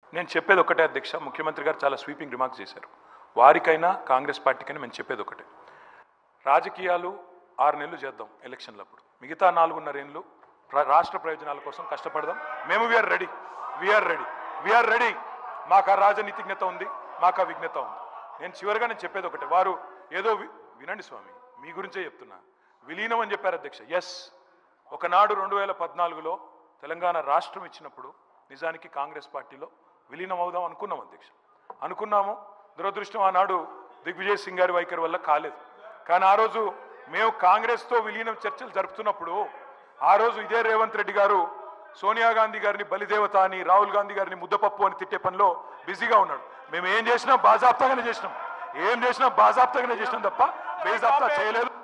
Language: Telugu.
నేను చెప్పేది ఒకటే అధ్యక్ష ముఖ్యమంత్రి గారు చాలా స్వీపింగ్ రిమార్క్స్ చేశారు వారికైనా కాంగ్రెస్ పార్టీకైనా మేము చెప్పేది ఒకటే రాజకీయాలు ఆరు నెలలు చేద్దాం ఎలక్షన్లప్పుడు మిగతా నాలుగున్నరేళ్ళు ప్ర- రాష్ట్ర ప్రయోజనాల కోసం కష్టపడదాం మేము we are ready we are ready we are ready మాకు ఆ రాజనీతిజ్ఞత ఉంది మాకు ఆ విజ్ఞత ఉంది నేను చివరిగా నేను చెప్పేది ఒకటే వారు ఏదో వి- వినండి స్వామి మీ గురించే చెప్తున్నా విలీనం అని చెప్పారు అధ్యక్ష ఎస్ ఒకనాడు రెండు వేల పద్నాలుగులో తెలంగాణ రాష్ట్రం ఇచ్చినప్పుడు నిజానికి కాంగ్రెస్ పార్టీలో విలీనం అవుదాం అనుకున్నాం అధ్యక్ష అనుకున్నాము దురదృష్టం ఆనాడు దిగ్విజయ్ సింగ్ గారి వైఖరి వల్ల కాలేదు కానీ ఆ రోజు మేము కాంగ్రెస్తో విలీనం చర్చలు జరుపుతున్నప్పుడు ఆ రోజు ఇదే రేవంత్ రెడ్డి గారు సోనియా గాంధీ గారిని బలిదేవత అని రాహుల్ గాంధీ గారిని ముద్దపప్పు అని తిట్టే పనిలో బిజీగా ఉన్నాడు మేము ఏం చేసినా బాజాప్తాగానే చేసినాం ఏం చేసినా బాజాప్తాగానే చేసినాం తప్ప బేజాప్తా చేయలేదు